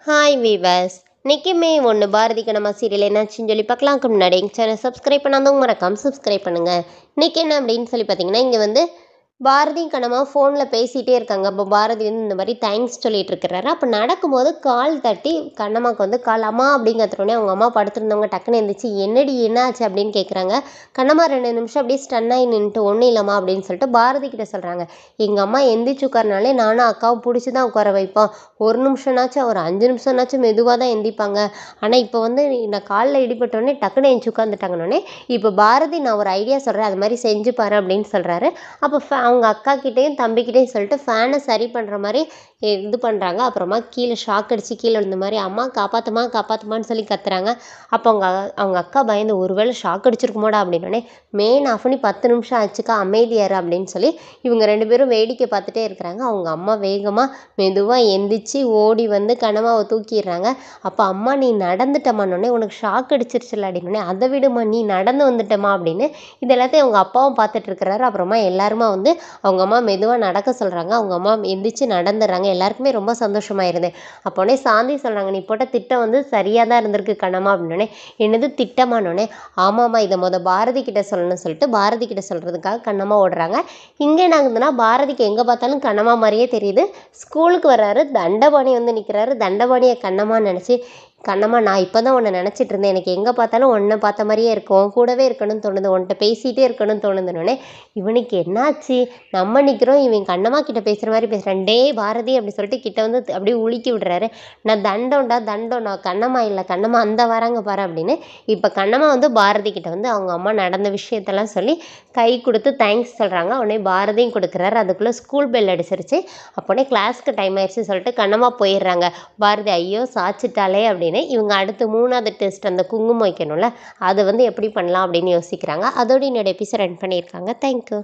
hi viewers இன்னைக்குமே ஒன்று Bharathi கணமா serial என்னாச்சுன்னு சொல்லி பார்க்கலாம்க்கு முன்னாடி எங்கள் சேனல் சப்ஸ்கிரைப் பண்ணாதவங்க மறக்காம சப்ஸ்கிரைப் பண்ணுங்கள் இன்னைக்கு என்ன அப்படின்னு சொல்லி பார்த்தீங்கன்னா இங்கே வந்து பாரதி கணமா ஃபோனில் பேசிகிட்டே இருக்காங்க அப்போ பாரதி வந்து இந்த மாதிரி தேங்க்ஸ் சொல்லிட்டு இருக்கிறாரு அப்போ நடக்கும்போது கால் தட்டி கண்ணம்மாக்கு வந்து கால் அம்மா அப்படிங்கிறதுனே அவங்க அம்மா படுத்திருந்தவங்க டக்குன்னு எழுந்திரிச்சு என்னடி என்ன ஆச்சு அப்படின்னு கேட்குறாங்க கண்ணம்மா ரெண்டு நிமிஷம் அப்படியே ஸ்டன் ஆகி நின்றுட்டு ஒன்றும் இல்லைம்மா அப்படின்னு சொல்லிட்டு பாரதி கிட்ட சொல்கிறாங்க எங்கள் அம்மா எந்திரிச்சு உட்காரனாலே நானும் அக்காவும் பிடிச்சி தான் உட்கார வைப்போம் ஒரு நிமிஷம்னாச்சும் ஒரு அஞ்சு நிமிஷம்னாச்சும் மெதுவாக தான் எந்திரிப்பாங்க ஆனால் இப்போ வந்து நான் காலில் இடிபட்டோடனே டக்குன்னு எழுந்துச்சு உட்காந்துட்டாங்கன்னொடனே இப்போ பாரதி நான் ஒரு ஐடியா சொல்கிறேன் அது மாதிரி செஞ்சு பாரு அப்படின்னு சொல்கிறாரு அப்போ ஃபே அவங்க அக்கா கிட்டேயும் தம்பிக்கிட்டேயும் சொல்லிட்டு ஃபேனை சரி பண்ணுற மாதிரி இது பண்ணுறாங்க அப்புறமா கீழே ஷாக் அடித்து கீழே விழுந்த மாதிரி அம்மா காப்பாற்றுமா காப்பாற்றுமான்னு சொல்லி கத்துறாங்க அப்போ அவங்க அவங்க அக்கா பயந்து ஒருவேளை ஷாக் அடிச்சிருக்குமோடா அப்படின்னோடனே மெயின் ஆஃப் பண்ணி பத்து நிமிஷம் ஆச்சுக்கா அமைதியாரு அப்படின்னு சொல்லி இவங்க ரெண்டு பேரும் வேடிக்கை பார்த்துட்டே இருக்கிறாங்க அவங்க அம்மா வேகமாக மெதுவாக எந்திரிச்சு ஓடி வந்து கனமாவை தூக்கிடுறாங்க அப்போ அம்மா நீ நடந்துட்டமான்னொடனே உனக்கு ஷாக் அடிச்சிருச்சுல அப்படின்னோடனே அதை விடுமா நீ நடந்து வந்துட்டமா அப்படின்னு இது எல்லாத்தையும் அவங்க அப்பாவும் பார்த்துட்டு இருக்கிறாரு அப்புறமா எல்லாருமா வந்து அவங்க அம்மா மெதுவாக நடக்க சொல்கிறாங்க அவங்க அம்மா எந்திரிச்சு நடந்துடுறாங்க எல்லாருக்குமே ரொம்ப சந்தோஷமாயிருது அப்போனே சாந்தி சொல்கிறாங்க நீ போட்ட திட்டம் வந்து சரியாக தான் இருந்திருக்கு கண்ணம்மா அப்படின்னோடனே என்னது திட்டமானோடனே ஆமாம்மா இதை முத பாரதி கிட்ட சொல்லணும்னு சொல்லிட்டு பாரதி கிட்ட சொல்கிறதுக்காக கண்ணம்மா ஓடுறாங்க இங்கே நாங்குதுன்னா பாரதிக்கு எங்கே பார்த்தாலும் கண்ணம்மா மாதிரியே தெரியுது ஸ்கூலுக்கு வர்றாரு தண்டபாணி வந்து நிற்கிறாரு தண்டபாணியை கண்ணம்மான்னு நினச்சி கண்ணம்மா நான் இப்போ தான் உன்னை நினச்சிட்டு இருந்தேன் எனக்கு எங்கே பார்த்தாலும் உன்னை பார்த்த மாதிரியே இருக்கும் உன் கூடவே இருக்கணும்னு தோணுது உன்கிட்ட பேசிகிட்டே இருக்கணும்னு தோணுதுன்னொடனே இவனுக்கு என்னாச்சு நம்ம நிற்கிறோம் இவன் கண்ணம்மா கிட்ட பேசுகிற மாதிரி பேசுகிறான் டே பாரதி அப்படி சொல்லிட்டு கிட்ட வந்து அப்படியே உலுக்கி விடுறாரு நான் தண்டம்டா தண்டம் நான் கண்ணம்மா இல்லை கண்ணம்மா அந்த வராங்க பாரு அப்படின்னு இப்போ கண்ணம்மா வந்து பாரதி கிட்ட வந்து அவங்க அம்மா நடந்த விஷயத்தெல்லாம் சொல்லி கை கொடுத்து தேங்க்ஸ் சொல்கிறாங்க உடனே பாரதியும் கொடுக்குறாரு அதுக்குள்ளே ஸ்கூல் பெல் அடிச்சிருச்சு அப்போனே கிளாஸ்க்கு டைம் ஆயிடுச்சு சொல்லிட்டு கண்ணம்மா போயிடுறாங்க பாரதி ஐயோ சாச்சிட்டாலே அப்படின்னு இவங்க அடுத்து மூணாவது டெஸ்ட் அந்த குங்குமம் வைக்கணும்ல அதை வந்து எப்படி பண்ணலாம் அப்படின்னு யோசிக்கிறாங்க அதோட என்னோட எபிசோட் ரன் பண்ணியிருக்காங்க தேங்க்யூ